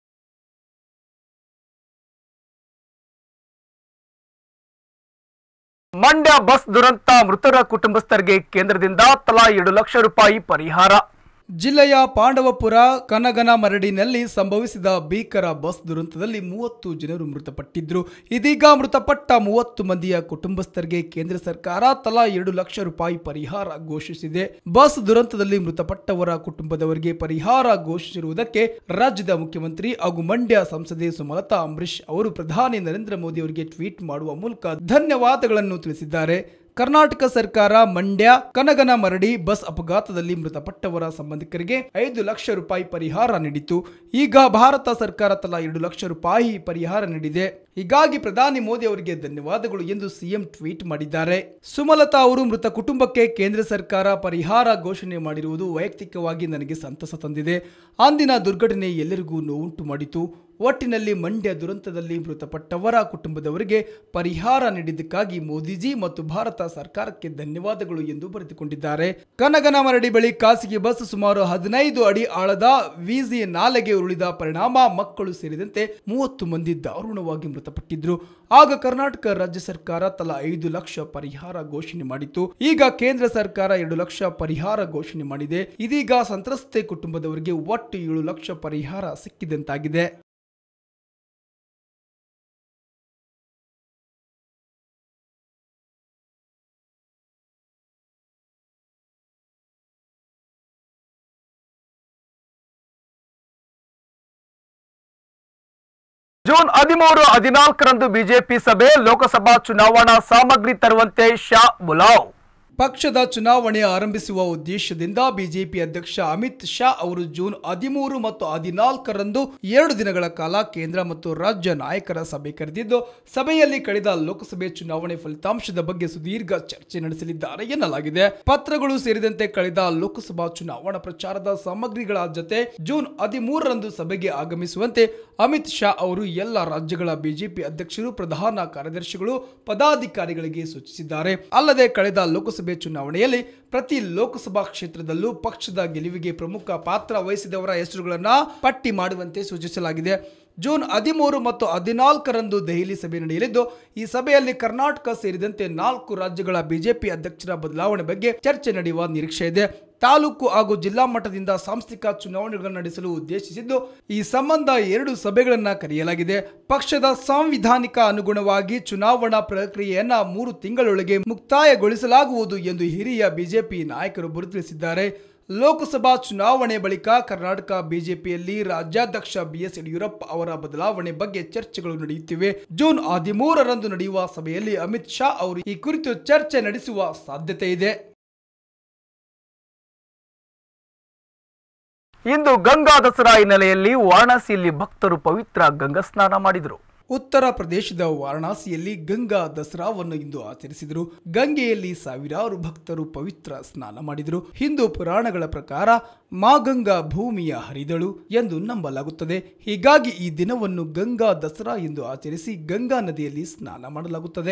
ಮಂಡ್ಯ ಬಸ್ ದುರಂತ ಮೃತರ ಕುಟುಂಬಸ್ಥರಿಗೆ ಕೇಂದ್ರದಿಂದ ತಲಾ ಎರಡು ಲಕ್ಷ ರೂಪಾಯಿ ಪರಿಹಾರ ಜಿಲ್ಲೆಯ ಪಾಂಡವಪುರ ಕನಗನ ಮರಡಿನಲ್ಲಿ ಸಂಭವಿಸಿದ ಭೀಕರ ಬಸ್ ದುರಂತದಲ್ಲಿ ಮೂವತ್ತು ಜನರು ಮೃತಪಟ್ಟಿದ್ರು ಇದೀಗ ಮೃತಪಟ್ಟ ಮೂವತ್ತು ಮಂದಿಯ ಕುಟುಂಬಸ್ಥರಿಗೆ ಕೇಂದ್ರ ಸರ್ಕಾರ ತಲಾ ಎರಡು ಲಕ್ಷ ರೂಪಾಯಿ ಪರಿಹಾರ ಘೋಷಿಸಿದೆ ಬಸ್ ದುರಂತದಲ್ಲಿ ಮೃತಪಟ್ಟವರ ಕುಟುಂಬದವರಿಗೆ ಪರಿಹಾರ ಘೋಷಿಸಿರುವುದಕ್ಕೆ ರಾಜ್ಯದ ಮುಖ್ಯಮಂತ್ರಿ ಹಾಗೂ ಮಂಡ್ಯ ಸಂಸದೆ ಸುಮಲತಾ ಅಂಬರೀಶ್ ಅವರು ಪ್ರಧಾನಿ ನರೇಂದ್ರ ಮೋದಿ ಅವರಿಗೆ ಟ್ವೀಟ್ ಮಾಡುವ ಮೂಲಕ ಧನ್ಯವಾದಗಳನ್ನು ತಿಳಿಸಿದ್ದಾರೆ ಕರ್ನಾಟಕ ಸರ್ಕಾರ ಮಂಡ್ಯ ಕನಗನ ಮರಡಿ ಬಸ್ ಅಪಘಾತದಲ್ಲಿ ಮೃತಪಟ್ಟವರ ಸಂಬಂಧಿಕರಿಗೆ ಐದು ಲಕ್ಷ ರೂಪಾಯಿ ಪರಿಹಾರ ನೀಡಿತು ಈಗ ಭಾರತ ಸರ್ಕಾರ ತಲಾ ಎರಡು ಲಕ್ಷ ರೂಪಾಯಿ ಪರಿಹಾರ ನೀಡಿದೆ ಹೀಗಾಗಿ ಪ್ರಧಾನಿ ಮೋದಿ ಅವರಿಗೆ ಧನ್ಯವಾದಗಳು ಎಂದು ಸಿಎಂ ಟ್ವೀಟ್ ಮಾಡಿದ್ದಾರೆ ಸುಮಲತಾ ಅವರು ಮೃತ ಕುಟುಂಬಕ್ಕೆ ಕೇಂದ್ರ ಸರ್ಕಾರ ಪರಿಹಾರ ಘೋಷಣೆ ಮಾಡಿರುವುದು ವೈಯಕ್ತಿಕವಾಗಿ ನನಗೆ ಸಂತಸ ತಂದಿದೆ ಅಂದಿನ ದುರ್ಘಟನೆ ಎಲ್ಲರಿಗೂ ನೋವುಂಟು ಮಾಡಿತು ಒಟ್ಟಿನಲ್ಲಿ ಮಂಡ್ಯ ದುರಂತದಲ್ಲಿ ಮೃತಪಟ್ಟವರ ಕುಟುಂಬದವರಿಗೆ ಪರಿಹಾರ ನೀಡಿದ್ದಕ್ಕಾಗಿ ಮೋದಿಜಿ ಮತ್ತು ಭಾರತ ಸರ್ಕಾರಕ್ಕೆ ಧನ್ಯವಾದಗಳು ಎಂದು ಬರೆದುಕೊಂಡಿದ್ದಾರೆ ಕನಗನ ಮರಡಿ ಬಳಿ ಖಾಸಗಿ ಬಸ್ ಸುಮಾರು ಹದಿನೈದು ಅಡಿ ಆಳದ ವಿಜಿ ನಾಲೆಗೆ ಉರುಳಿದ ಪರಿಣಾಮ ಮಕ್ಕಳು ಸೇರಿದಂತೆ ಮೂವತ್ತು ಮಂದಿ ದಾರುಣವಾಗಿ ಮೃತಪಟ್ಟಿದ್ರು ಆಗ ಕರ್ನಾಟಕ ರಾಜ್ಯ ಸರ್ಕಾರ ತಲಾ ಐದು ಲಕ್ಷ ಪರಿಹಾರ ಘೋಷಣೆ ಮಾಡಿತ್ತು ಈಗ ಕೇಂದ್ರ ಸರ್ಕಾರ ಎರಡು ಲಕ್ಷ ಪರಿಹಾರ ಘೋಷಣೆ ಮಾಡಿದೆ ಇದೀಗ ಸಂತ್ರಸ್ತೆ ಕುಟುಂಬದವರಿಗೆ ಒಟ್ಟು ಏಳು ಲಕ್ಷ ಪರಿಹಾರ ಸಿಕ್ಕಿದಂತಾಗಿದೆ ಜೂನ್ ಹದಿಮೂರು ಹದಿನಾಲ್ಕರಂದು ಬಿಜೆಪಿ ಸಭೆ ಲೋಕಸಭಾ ಚುನಾವಣಾ ಸಾಮಗ್ರಿ ತರುವಂತೆ ಶಾ ಬುಲಾವ್ ಪಕ್ಷದ ಚುನಾವಣೆ ಆರಂಭಿಸುವ ಉದ್ದೇಶದಿಂದ ಬಿಜೆಪಿ ಅಧ್ಯಕ್ಷ ಅಮಿತ್ ಶಾ ಅವರು ಜೂನ್ ಹದಿಮೂರು ಮತ್ತು ಹದಿನಾಲ್ಕರಂದು ಎರಡು ದಿನಗಳ ಕಾಲ ಕೇಂದ್ರ ಮತ್ತು ರಾಜ್ಯ ನಾಯಕರ ಸಭೆ ಕರೆದಿದ್ದು ಸಭೆಯಲ್ಲಿ ಕಳೆದ ಲೋಕಸಭೆ ಚುನಾವಣೆ ಫಲಿತಾಂಶದ ಬಗ್ಗೆ ಸುದೀರ್ಘ ಚರ್ಚೆ ನಡೆಸಲಿದ್ದಾರೆ ಎನ್ನಲಾಗಿದೆ ಪತ್ರಗಳು ಸೇರಿದಂತೆ ಕಳೆದ ಲೋಕಸಭಾ ಚುನಾವಣಾ ಪ್ರಚಾರದ ಸಾಮಗ್ರಿಗಳ ಜೊತೆ ಜೂನ್ ಹದಿಮೂರರಂದು ಸಭೆಗೆ ಆಗಮಿಸುವಂತೆ ಅಮಿತ್ ಶಾ ಅವರು ಎಲ್ಲ ರಾಜ್ಯಗಳ ಬಿಜೆಪಿ ಅಧ್ಯಕ್ಷರು ಪ್ರಧಾನ ಕಾರ್ಯದರ್ಶಿಗಳು ಪದಾಧಿಕಾರಿಗಳಿಗೆ ಸೂಚಿಸಿದ್ದಾರೆ ಅಲ್ಲದೆ ಕಳೆದ ಲೋಕಸಭೆ ಚುನಾವಣೆಯಲ್ಲಿ ಪ್ರತಿ ಲೋಕಸಭಾ ಕ್ಷೇತ್ರದಲ್ಲೂ ಪಕ್ಷದ ಗೆಲುವಿಗೆ ಪ್ರಮುಖ ಪಾತ್ರ ವಹಿಸಿದವರ ಹೆಸರುಗಳನ್ನು ಪಟ್ಟಿ ಮಾಡುವಂತೆ ಸೂಚಿಸಲಾಗಿದೆ ಜೂನ್ ಹದಿಮೂರು ಮತ್ತು ಹದಿನಾಲ್ಕರಂದು ದೆಹಲಿ ಸಭೆ ನಡೆಯಲಿದ್ದು ಈ ಸಭೆಯಲ್ಲಿ ಕರ್ನಾಟಕ ಸೇರಿದಂತೆ ನಾಲ್ಕು ರಾಜ್ಯಗಳ ಬಿಜೆಪಿ ಅಧ್ಯಕ್ಷರ ಬದಲಾವಣೆ ಬಗ್ಗೆ ಚರ್ಚೆ ನಡೆಯುವ ನಿರೀಕ್ಷೆ ಇದೆ ತಾಲೂಕು ಹಾಗೂ ಜಿಲ್ಲಾ ಮಟ್ಟದಿಂದ ಸಾಂಸ್ಥಿಕ ಚುನಾವಣೆಗಳನ್ನು ನಡೆಸಲು ಉದ್ದೇಶಿಸಿದ್ದು ಈ ಸಂಬಂಧ ಎರಡು ಸಭೆಗಳನ್ನು ಕರೆಯಲಾಗಿದೆ ಪಕ್ಷದ ಸಾಂವಿಧಾನಿಕ ಅನುಗುಣವಾಗಿ ಚುನಾವಣಾ ಪ್ರಕ್ರಿಯೆಯನ್ನ ಮೂರು ತಿಂಗಳೊಳಗೆ ಮುಕ್ತಾಯಗೊಳಿಸಲಾಗುವುದು ಎಂದು ಹಿರಿಯ ಬಿಜೆಪಿ ನಾಯಕರೊಬ್ಬರು ತಿಳಿಸಿದ್ದಾರೆ ಲೋಕಸಭಾ ಚುನಾವಣೆ ಬಳಿಕ ಕರ್ನಾಟಕ ಬಿಜೆಪಿಯಲ್ಲಿ ರಾಜ್ಯಾಧ್ಯಕ್ಷ ಬಿಎಸ್ ಯಡಿಯೂರಪ್ಪ ಅವರ ಬದಲಾವಣೆ ಬಗ್ಗೆ ಚರ್ಚೆಗಳು ನಡೆಯುತ್ತಿವೆ ಜೂನ್ ಹದಿಮೂರರಂದು ನಡೆಯುವ ಸಭೆಯಲ್ಲಿ ಅಮಿತ್ ಶಾ ಅವರು ಈ ಕುರಿತು ಚರ್ಚೆ ನಡೆಸುವ ಸಾಧ್ಯತೆ ಇದೆ ಇಂದು ಗಂಗಾ ದಸರಾ ಹಿನ್ನೆಲೆಯಲ್ಲಿ ವಾರಣಾಸಿಯಲ್ಲಿ ಭಕ್ತರು ಪವಿತ್ರ ಗಂಗಾ ಸ್ನಾನ ಮಾಡಿದರು ಉತ್ತರ ಪ್ರದೇಶದ ವಾರಣಾಸಿಯಲ್ಲಿ ಗಂಗಾ ದಸರಾವನ್ನು ಇಂದು ಆಚರಿಸಿದರು ಗಂಗೆಯಲ್ಲಿ ಸಾವಿರಾರು ಭಕ್ತರು ಪವಿತ್ರ ಸ್ನಾನ ಮಾಡಿದರು ಹಿಂದೂ ಪುರಾಣಗಳ ಪ್ರಕಾರ ಮಾ ಗಂಗಾ ಭೂಮಿಯ ಹರಿದಳು ಎಂದು ನಂಬಲಾಗುತ್ತದೆ ಹೀಗಾಗಿ ಈ ದಿನವನ್ನು ಗಂಗಾ ದಸರಾ ಎಂದು ಆಚರಿಸಿ ಗಂಗಾ ನದಿಯಲ್ಲಿ ಸ್ನಾನ ಮಾಡಲಾಗುತ್ತದೆ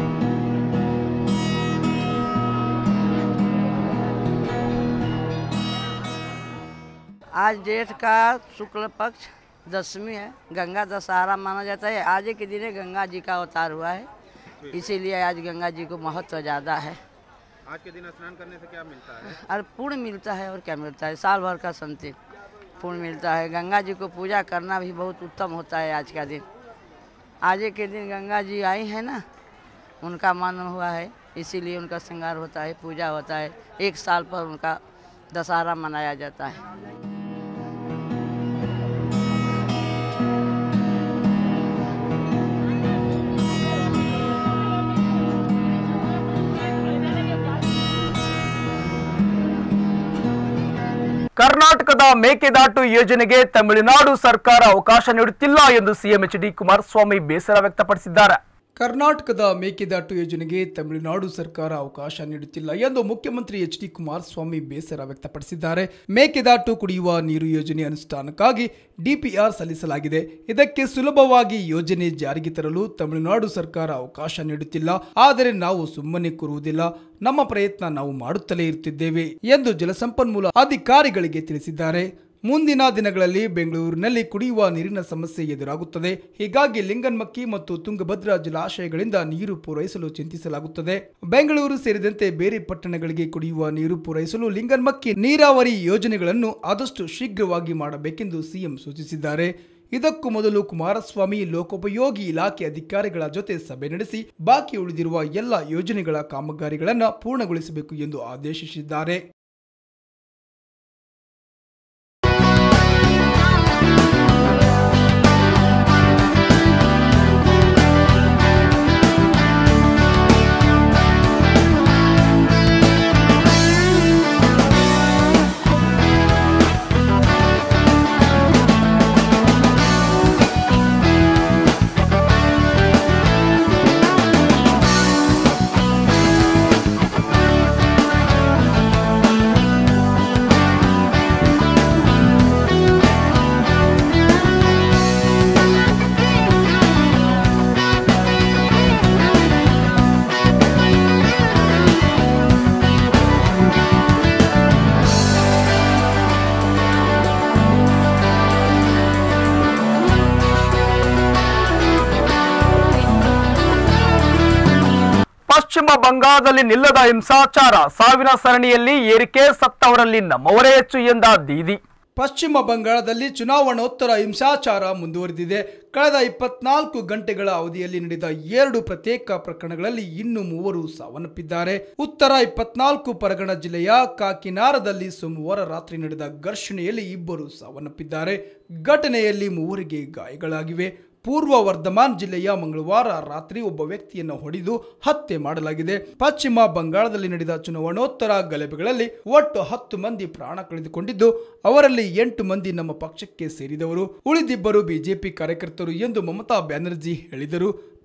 आज जेठ का शुक्ल पक्ष दसवीं है गंगा दशहरा माना जाता है आज ही के दिन गंगा जी का अवतार हुआ है इसीलिए आज गंगा जी को महत्व ज़्यादा है आज के दिन स्नान करने से क्या मिलता है और पुण्य मिलता है और क्या मिलता है साल भर का संति पुण्य मिलता है गंगा जी को पूजा करना भी बहुत उत्तम होता है आज का दिन आज ही के दिन गंगा जी आई है ना उनका मन हुआ है इसीलिए उनका श्रृंगार होता है पूजा होता है एक साल पर उनका दशहरा मनाया जाता है ಕರ್ನಾಟಕದ ಮೇಕೆದಾಟು ಯೋಜನೆಗೆ ತಮಿಳುನಾಡು ಸರ್ಕಾರ ಅವಕಾಶ ನೀಡುತ್ತಿಲ್ಲ ಎಂದು ಸಿಎಂ ಎಚ್ ಡಿ ಕುಮಾರಸ್ವಾಮಿ ಬೇಸರ ವ್ಯಕ್ತಪಡಿಸಿದ್ದಾರೆ ಕರ್ನಾಟಕದ ಮೇಕೆದಾಟು ಯೋಜನೆಗೆ ತಮಿಳುನಾಡು ಸರ್ಕಾರ ಅವಕಾಶ ನೀಡುತ್ತಿಲ್ಲ ಎಂದು ಮುಖ್ಯಮಂತ್ರಿ ಎಚ್ ಡಿ ಕುಮಾರಸ್ವಾಮಿ ಬೇಸರ ವ್ಯಕ್ತಪಡಿಸಿದ್ದಾರೆ ಮೇಕೆದಾಟು ಕುಡಿಯುವ ನೀರು ಯೋಜನೆ ಅನುಷ್ಠಾನಕ್ಕಾಗಿ ಡಿಪಿಆರ್ ಸಲ್ಲಿಸಲಾಗಿದೆ ಇದಕ್ಕೆ ಸುಲಭವಾಗಿ ಯೋಜನೆ ಜಾರಿಗೆ ತರಲು ತಮಿಳುನಾಡು ಸರ್ಕಾರ ಅವಕಾಶ ನೀಡುತ್ತಿಲ್ಲ ಆದರೆ ನಾವು ಸುಮ್ಮನೆ ಕೂರುವುದಿಲ್ಲ ನಮ್ಮ ಪ್ರಯತ್ನ ನಾವು ಮಾಡುತ್ತಲೇ ಇರುತ್ತಿದ್ದೇವೆ ಎಂದು ಜಲಸಂಪನ್ಮೂಲ ಅಧಿಕಾರಿಗಳಿಗೆ ತಿಳಿಸಿದ್ದಾರೆ ಮುಂದಿನ ದಿನಗಳಲ್ಲಿ ಬೆಂಗಳೂರಿನಲ್ಲಿ ಕುಡಿಯುವ ನೀರಿನ ಸಮಸ್ಯೆ ಎದುರಾಗುತ್ತದೆ ಹೀಗಾಗಿ ಲಿಂಗನ್ಮಕ್ಕಿ ಮತ್ತು ತುಂಗಭದ್ರಾ ಜಲಾಶಯಗಳಿಂದ ನೀರು ಪೂರೈಸಲು ಚಿಂತಿಸಲಾಗುತ್ತದೆ ಬೆಂಗಳೂರು ಸೇರಿದಂತೆ ಬೇರೆ ಪಟ್ಟಣಗಳಿಗೆ ಕುಡಿಯುವ ನೀರು ಪೂರೈಸಲು ಲಿಂಗನ್ಮಕ್ಕಿ ನೀರಾವರಿ ಯೋಜನೆಗಳನ್ನು ಆದಷ್ಟು ಶೀಘ್ರವಾಗಿ ಮಾಡಬೇಕೆಂದು ಸಿಎಂ ಸೂಚಿಸಿದ್ದಾರೆ ಇದಕ್ಕೂ ಮೊದಲು ಕುಮಾರಸ್ವಾಮಿ ಲೋಕೋಪಯೋಗಿ ಇಲಾಖೆ ಅಧಿಕಾರಿಗಳ ಜೊತೆ ಸಭೆ ನಡೆಸಿ ಬಾಕಿ ಉಳಿದಿರುವ ಎಲ್ಲ ಯೋಜನೆಗಳ ಕಾಮಗಾರಿಗಳನ್ನು ಪೂರ್ಣಗೊಳಿಸಬೇಕು ಎಂದು ಆದೇಶಿಸಿದ್ದಾರೆ ಪಶ್ಚಿಮ ಬಂಗಾಳದಲ್ಲಿ ನಿಲ್ಲದ ಹಿಂಸಾಚಾರ ಸಾವಿನ ಸರಣಿಯಲ್ಲಿ ಏರಿಕೆ ಸತ್ತವರಲ್ಲಿ ನಮ್ಮವರೇ ಹೆಚ್ಚು ಎಂದ ದೀದಿ ಪಶ್ಚಿಮ ಬಂಗಾಳದಲ್ಲಿ ಚುನಾವಣೋತ್ತರ ಹಿಂಸಾಚಾರ ಮುಂದುವರೆದಿದೆ ಕಳೆದ ಇಪ್ಪತ್ನಾಲ್ಕು ಗಂಟೆಗಳ ಅವಧಿಯಲ್ಲಿ ನಡೆದ ಎರಡು ಪ್ರತ್ಯೇಕ ಪ್ರಕರಣಗಳಲ್ಲಿ ಇನ್ನೂ ಮೂವರು ಸಾವನ್ನಪ್ಪಿದ್ದಾರೆ ಉತ್ತರ ಇಪ್ಪತ್ನಾಲ್ಕು ಪರಗಣ ಜಿಲ್ಲೆಯ ಕಾಕಿನಾರದಲ್ಲಿ ಸೋಮವಾರ ರಾತ್ರಿ ನಡೆದ ಘರ್ಷಣೆಯಲ್ಲಿ ಇಬ್ಬರು ಸಾವನ್ನಪ್ಪಿದ್ದಾರೆ ಘಟನೆಯಲ್ಲಿ ಮೂವರಿಗೆ ಗಾಯಗಳಾಗಿವೆ ಪೂರ್ವ ವರ್ಧಮಾನ್ ಜಿಲ್ಲೆಯ ಮಂಗಳವಾರ ರಾತ್ರಿ ಒಬ್ಬ ವ್ಯಕ್ತಿಯನ್ನು ಹೊಡೆದು ಹತ್ಯೆ ಮಾಡಲಾಗಿದೆ ಪಶ್ಚಿಮ ಬಂಗಾಳದಲ್ಲಿ ನಡೆದ ಚುನಾವಣೋತ್ತರ ಗಲಭೆಗಳಲ್ಲಿ ಒಟ್ಟು ಹತ್ತು ಮಂದಿ ಪ್ರಾಣ ಕಳೆದುಕೊಂಡಿದ್ದು ಅವರಲ್ಲಿ ಎಂಟು ಮಂದಿ ನಮ್ಮ ಪಕ್ಷಕ್ಕೆ ಸೇರಿದವರು ಉಳಿದಿಬ್ಬರು ಬಿಜೆಪಿ ಕಾರ್ಯಕರ್ತರು ಎಂದು ಮಮತಾ ಬ್ಯಾನರ್ಜಿ ಹೇಳಿದರು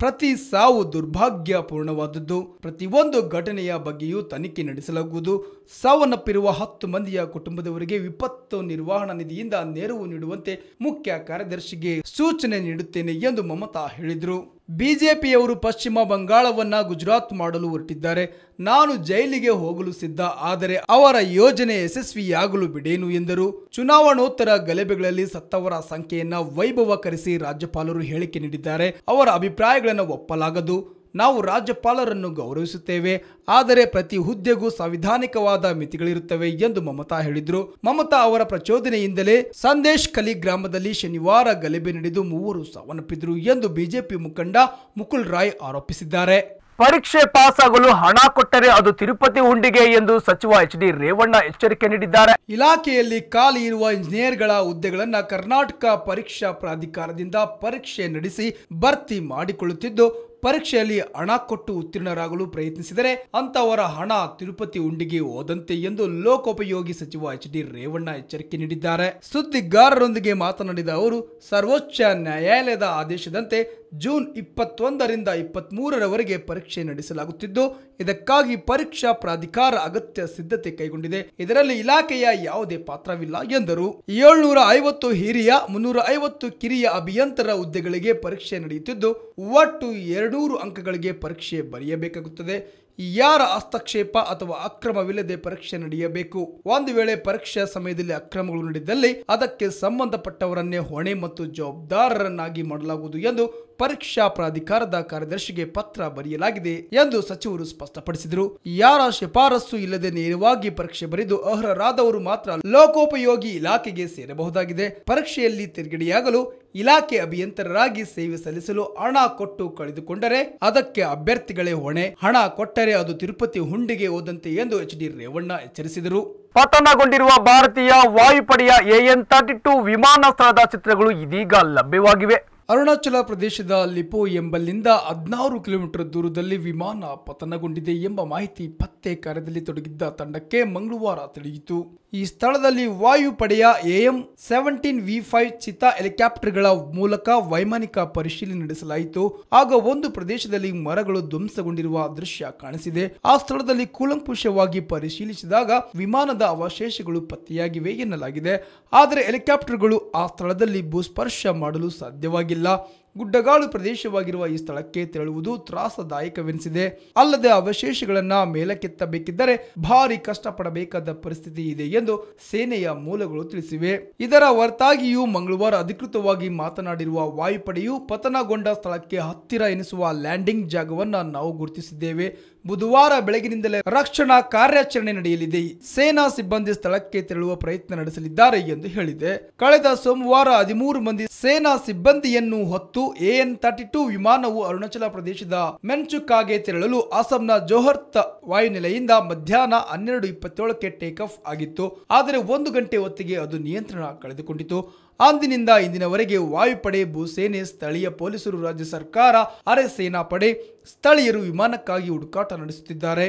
ಪ್ರತಿ ಸಾವು ದುರ್ಭಾಗ್ಯಪೂರ್ಣವಾದದ್ದು ಪ್ರತಿಯೊಂದು ಘಟನೆಯ ಬಗ್ಗೆಯೂ ತನಿಖೆ ನಡೆಸಲಾಗುವುದು ಸಾವನ್ನಪ್ಪಿರುವ ಹತ್ತು ಮಂದಿಯ ಕುಟುಂಬದವರಿಗೆ ವಿಪತ್ತು ನಿರ್ವಹಣಾ ನಿಧಿಯಿಂದ ನೆರವು ನೀಡುವಂತೆ ಮುಖ್ಯ ಕಾರ್ಯದರ್ಶಿಗೆ ಸೂಚನೆ ನೀಡುತ್ತೇನೆ ಎಂದು ಮಮತಾ ಹೇಳಿದರು ಬಿಜೆಪಿಯವರು ಪಶ್ಚಿಮ ಬಂಗಾಳವನ್ನ ಗುಜರಾತ್ ಮಾಡಲು ಹೊರಟಿದ್ದಾರೆ ನಾನು ಜೈಲಿಗೆ ಹೋಗಲು ಸಿದ್ಧ ಆದರೆ ಅವರ ಯೋಜನೆ ಯಶಸ್ವಿಯಾಗಲು ಬಿಡೇನು ಎಂದರು ಚುನಾವಣೋತ್ತರ ಗಲಭೆಗಳಲ್ಲಿ ಸತ್ತವರ ಸಂಖ್ಯೆಯನ್ನ ವೈಭವಕರಿಸಿ ರಾಜ್ಯಪಾಲರು ಹೇಳಿಕೆ ನೀಡಿದ್ದಾರೆ ಅವರ ಅಭಿಪ್ರಾಯಗಳನ್ನು ಒಪ್ಪಲಾಗದು ನಾವು ರಾಜ್ಯಪಾಲರನ್ನು ಗೌರವಿಸುತ್ತೇವೆ ಆದರೆ ಪ್ರತಿ ಹುದ್ದೆಗೂ ಸಂವಿಧಾನಿಕವಾದ ಮಿತಿಗಳಿರುತ್ತವೆ ಎಂದು ಮಮತಾ ಹೇಳಿದ್ರು ಮಮತಾ ಅವರ ಪ್ರಚೋದನೆಯಿಂದಲೇ ಸಂದೇಶ್ ಕಲಿ ಗ್ರಾಮದಲ್ಲಿ ಶನಿವಾರ ಗಲಭೆ ನಡೆದು ಮೂವರು ಸಾವನ್ನಪ್ಪಿದ್ರು ಎಂದು ಬಿಜೆಪಿ ಮುಖಂಡ ಮುಕುಲ್ ರಾಯ್ ಆರೋಪಿಸಿದ್ದಾರೆ ಪರೀಕ್ಷೆ ಪಾಸ್ ಆಗಲು ಹಣ ಕೊಟ್ಟರೆ ಅದು ತಿರುಪತಿ ಹುಂಡಿಗೆ ಎಂದು ಸಚಿವ ಎಚ್ ಡಿ ರೇವಣ್ಣ ಎಚ್ಚರಿಕೆ ನೀಡಿದ್ದಾರೆ ಇಲಾಖೆಯಲ್ಲಿ ಖಾಲಿ ಇರುವ ಇಂಜಿನಿಯರ್ಗಳ ಹುದ್ದೆಗಳನ್ನು ಕರ್ನಾಟಕ ಪರೀಕ್ಷಾ ಪ್ರಾಧಿಕಾರದಿಂದ ಪರೀಕ್ಷೆ ನಡೆಸಿ ಭರ್ತಿ ಮಾಡಿಕೊಳ್ಳುತ್ತಿದ್ದು ಪರೀಕ್ಷೆಯಲ್ಲಿ ಹಣ ಕೊಟ್ಟು ಉತ್ತೀರ್ಣರಾಗಲು ಪ್ರಯತ್ನಿಸಿದರೆ ಅಂತವರ ಹಣ ತಿರುಪತಿ ಉಂಡಿಗೆ ಹೋದಂತೆ ಎಂದು ಲೋಕೋಪಯೋಗಿ ಸಚಿವ ಎಚ್ ಡಿ ರೇವಣ್ಣ ಎಚ್ಚರಿಕೆ ನೀಡಿದ್ದಾರೆ ಸುದ್ದಿಗಾರರೊಂದಿಗೆ ಮಾತನಾಡಿದ ಅವರು ಸರ್ವೋಚ್ಚ ನ್ಯಾಯಾಲಯದ ಆದೇಶದಂತೆ ಜೂನ್ ಇಪ್ಪತ್ತೊಂದರಿಂದ ಇಪ್ಪತ್ಮೂರರವರೆಗೆ ಪರೀಕ್ಷೆ ನಡೆಸಲಾಗುತ್ತಿದ್ದು ಇದಕ್ಕಾಗಿ ಪರೀಕ್ಷಾ ಪ್ರಾಧಿಕಾರ ಅಗತ್ಯ ಸಿದ್ಧತೆ ಕೈಗೊಂಡಿದೆ ಇದರಲ್ಲಿ ಇಲಾಖೆಯ ಯಾವುದೇ ಪಾತ್ರವಿಲ್ಲ ಎಂದರು ಏಳ್ನೂರ ಐವತ್ತು ಹಿರಿಯ ಮುನ್ನೂರ ಐವತ್ತು ಕಿರಿಯ ಅಭಿಯಂತರ ಹುದ್ದೆಗಳಿಗೆ ಪರೀಕ್ಷೆ ನಡೆಯುತ್ತಿದ್ದು ಒಟ್ಟು ಎರಡ್ನೂರು ಅಂಕಗಳಿಗೆ ಪರೀಕ್ಷೆ ಬರೆಯಬೇಕಾಗುತ್ತದೆ ಯಾರ ಹಸ್ತಕ್ಷೇಪ ಅಥವಾ ಅಕ್ರಮವಿಲ್ಲದೆ ಪರೀಕ್ಷೆ ನಡೆಯಬೇಕು ಒಂದು ವೇಳೆ ಪರೀಕ್ಷಾ ಸಮಯದಲ್ಲಿ ಅಕ್ರಮಗಳು ನಡೆದಲ್ಲಿ ಅದಕ್ಕೆ ಸಂಬಂಧಪಟ್ಟವರನ್ನೇ ಹೊಣೆ ಮತ್ತು ಜವಾಬ್ದಾರರನ್ನಾಗಿ ಮಾಡಲಾಗುವುದು ಎಂದು ಪರೀಕ್ಷಾ ಪ್ರಾಧಿಕಾರದ ಕಾರ್ಯದರ್ಶಿಗೆ ಪತ್ರ ಬರೆಯಲಾಗಿದೆ ಎಂದು ಸಚಿವರು ಸ್ಪಷ್ಟಪಡಿಸಿದರು ಯಾರ ಶಿಫಾರಸು ಇಲ್ಲದೆ ನೇರವಾಗಿ ಪರೀಕ್ಷೆ ಬರೆದು ಅರ್ಹರಾದವರು ಮಾತ್ರ ಲೋಕೋಪಯೋಗಿ ಇಲಾಖೆಗೆ ಸೇರಬಹುದಾಗಿದೆ ಪರೀಕ್ಷೆಯಲ್ಲಿ ತಿರುಗಡೆಯಾಗಲು ಇಲಾಖೆ ಅಭಿಯಂತರರಾಗಿ ಸೇವೆ ಸಲ್ಲಿಸಲು ಹಣ ಕೊಟ್ಟು ಕಳೆದುಕೊಂಡರೆ ಅದಕ್ಕೆ ಅಭ್ಯರ್ಥಿಗಳೇ ಹೊಣೆ ಹಣ ಕೊಟ್ಟರೆ ಅದು ತಿರುಪತಿ ಹುಂಡಿಗೆ ಹೋದಂತೆ ಎಂದು ಎಚ್ ಡಿ ರೇವಣ್ಣ ಎಚ್ಚರಿಸಿದರು ಪತನಗೊಂಡಿರುವ ಭಾರತೀಯ ವಾಯುಪಡೆಯ ಎಎನ್ ತರ್ಟಿ ಟು ವಿಮಾನಾಸ್ತ್ರದ ಚಿತ್ರಗಳು ಇದೀಗ ಲಭ್ಯವಾಗಿವೆ ಅರುಣಾಚಲ ಪ್ರದೇಶದ ಲಿಪೋ ಎಂಬಲ್ಲಿಂದ ಹದಿನಾರು ಕಿಲೋಮೀಟರ್ ದೂರದಲ್ಲಿ ವಿಮಾನ ಪತನಗೊಂಡಿದೆ ಎಂಬ ಮಾಹಿತಿ ಪತ್ತೆ ಕಾರ್ಯದಲ್ಲಿ ತೊಡಗಿದ್ದ ತಂಡಕ್ಕೆ ಮಂಗಳವಾರ ತಿಳಿಯಿತು ಈ ಸ್ಥಳದಲ್ಲಿ ವಾಯುಪಡೆಯ AM seventeen V five cheetah ಹೆಲಿಕಾಪ್ಟರ್ಗಳ ಮೂಲಕ ವೈಮಾನಿಕ ಪರಿಶೀಲನೆ ನಡೆಸಲಾಯಿತು ಆಗ ಒಂದು ಪ್ರದೇಶದಲ್ಲಿ ಮರಗಳು ಧ್ವಂಸಗೊಂಡಿರುವ ದೃಶ್ಯ ಕಾಣಿಸಿದೆ ಆ ಸ್ಥಳದಲ್ಲಿ ಕೂಲಂಕುಷವಾಗಿ ಪರಿಶೀಲಿಸಿದಾಗ ವಿಮಾನದ ಅವಶೇಷಗಳು ಪತ್ತೆಯಾಗಿವೆ ಎನ್ನಲಾಗಿದೆ ಆದರೆ ಹೆಲಿಕಾಪ್ಟರ್ಗಳು ಆ ಸ್ಥಳದಲ್ಲಿ ಭೂಸ್ಪರ್ಶ ಮಾಡಲು ಸಾಧ್ಯವಾಗಿಲ್ಲ ಗುಡ್ಡಗಾಡು ಪ್ರದೇಶವಾಗಿರುವ ಈ ಸ್ಥಳಕ್ಕೆ ತೆರಳುವುದು ತ್ರಾಸದಾಯಕವೆನಿಸಿದೆ ಅಲ್ಲದೆ ಅವಶೇಷಗಳನ್ನ ಮೇಲಕ್ಕೆತ್ತಬೇಕಿದ್ದರೆ ಭಾರಿ ಕಷ್ಟಪಡಬೇಕಾದ ಪರಿಸ್ಥಿತಿ ಇದೆ ಎಂದು ಸೇನೆಯ ಮೂಲಗಳು ತಿಳಿಸಿವೆ ಇದರ ಹೊರತಾಗಿಯೂ ಮಂಗಳವಾರ ಅಧಿಕೃತವಾಗಿ ಮಾತನಾಡಿರುವ ವಾಯುಪಡೆಯು ಪತನಗೊಂಡ ಸ್ಥಳಕ್ಕೆ ಹತ್ತಿರ ಎನಿಸುವ ಲ್ಯಾಂಡಿಂಗ್ ಜಾಗವನ್ನ ನಾವು ಗುರುತಿಸಿದ್ದೇವೆ ಬುಧವಾರ ಬೆಳಗಿನಿಂದಲೇ ರಕ್ಷಣಾ ಕಾರ್ಯಾಚರಣೆ ನಡೆಯಲಿದೆ ಸೇನಾ ಸಿಬ್ಬಂದಿ ಸ್ಥಳಕ್ಕೆ ತೆರಳುವ ಪ್ರಯತ್ನ ನಡೆಸಲಿದ್ದಾರೆ ಎಂದು ಹೇಳಿದೆ ಕಳೆದ ಸೋಮವಾರ ಹದಿಮೂರು ಮಂದಿ ಸೇನಾ ಸಿಬ್ಬಂದಿಯನ್ನು ಹೊತ್ತು ಎಎನ್ ತರ್ಟಿ ಟೂ ವಿಮಾನವು ಅರುಣಾಚಲ ಪ್ರದೇಶದ ಮೆನ್ಚುಕಾಗೆ ತೆರಳಲು ಅಸ್ಸಾಂನ ಜೋಹರ್ತ್ ವಾಯುನೆಲೆಯಿಂದ ಮಧ್ಯಾಹ್ನ ಹನ್ನೆರಡು ಇಪ್ಪತ್ತೇಳಕ್ಕೆ ಟೇಕ್ ಆಫ್ ಆಗಿತ್ತು ಆದರೆ ಒಂದು ಗಂಟೆ ಹೊತ್ತಿಗೆ ಅದು ನಿಯಂತ್ರಣ ಕಳೆದುಕೊಂಡಿತು ಅಂದಿನಿಂದ ಇಂದಿನವರೆಗೆ ವಾಯುಪಡೆ ಭೂಸೇನೆ ಸ್ಥಳೀಯ ಪೊಲೀಸರು ರಾಜ್ಯ ಸರ್ಕಾರ ಅರೆ ಸೇನಾ ಪಡೆ ಸ್ಥಳೀಯರು ವಿಮಾನಕ್ಕಾಗಿ ಹುಡುಕಾಟ ನಡೆಸುತ್ತಿದ್ದಾರೆ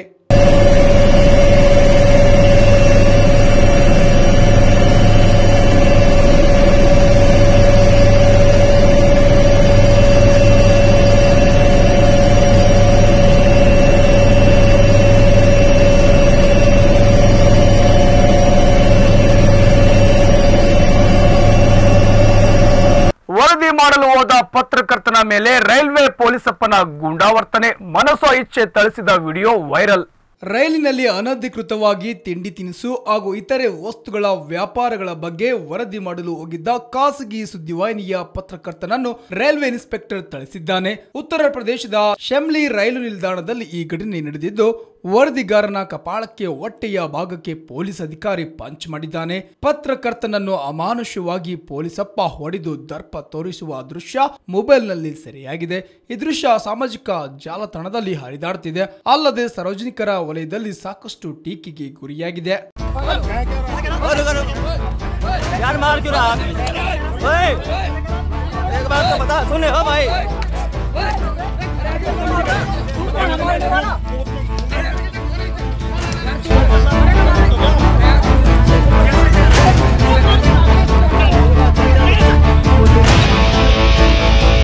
ವರದಿ ಮಾಡಲು ಹೋದ ಪತ್ರಕರ್ತನ ಮೇಲೆ ರೈಲ್ವೆ ಪೊಲೀಸಪ್ಪನ ಗೂಂಡಾವರ್ತನೆ ಮನಸೋ ಇಚ್ಛೆ ಥಳಿಸಿದ ವಿಡಿಯೋ ವೈರಲ್ ರೈಲಿನಲ್ಲಿ ಅನಧಿಕೃತವಾಗಿ ತಿಂಡಿ ತಿನಿಸು ಹಾಗೂ ಇತರೆ ವಸ್ತುಗಳ ವ್ಯಾಪಾರಗಳ ಬಗ್ಗೆ ವರದಿ ಮಾಡಲು ಹೋಗಿದ್ದ ಖಾಸಗಿ ಸುದ್ದಿವಾಹಿನಿಯ ಪತ್ರಕರ್ತನನ್ನು ರೈಲ್ವೆ ಇನ್ಸ್ಪೆಕ್ಟರ್ ಥಳಿಸಿದ್ದಾನೆ ಉತ್ತರ ಪ್ರದೇಶದ ಶೆಮ್ಲಿ ರೈಲು ನಿಲ್ದಾಣದಲ್ಲಿ ಈ ಘಟನೆ ನಡೆದಿದ್ದು ವರದಿಗಾರನ ಕಪಾಳಕ್ಕೆ ಹೊಟ್ಟೆಯ ಭಾಗಕ್ಕೆ ಪೊಲೀಸ್ ಅಧಿಕಾರಿ ಪಂಚ್ ಮಾಡಿದ್ದಾನೆ ಪತ್ರಕರ್ತನನ್ನು ಅಮಾನುಷವಾಗಿ ಪೊಲೀಸಪ್ಪ ಹೊಡೆದು ದರ್ಪ ತೋರಿಸುವ ದೃಶ್ಯ ಮೊಬೈಲ್ನಲ್ಲಿ ಸೆರೆಯಾಗಿದೆ ಈ ದೃಶ್ಯ ಸಾಮಾಜಿಕ ಜಾಲತಾಣದಲ್ಲಿ ಹರಿದಾಡ್ತಿದೆ ಅಲ್ಲದೆ ಸಾರ್ವಜನಿಕರ ವಲಯದಲ್ಲಿ ಸಾಕಷ್ಟು ಟೀಕೆಗೆ ಗುರಿಯಾಗಿದೆ यार मार क्यों रहा ओए एक बात तो बता सुने हो भाई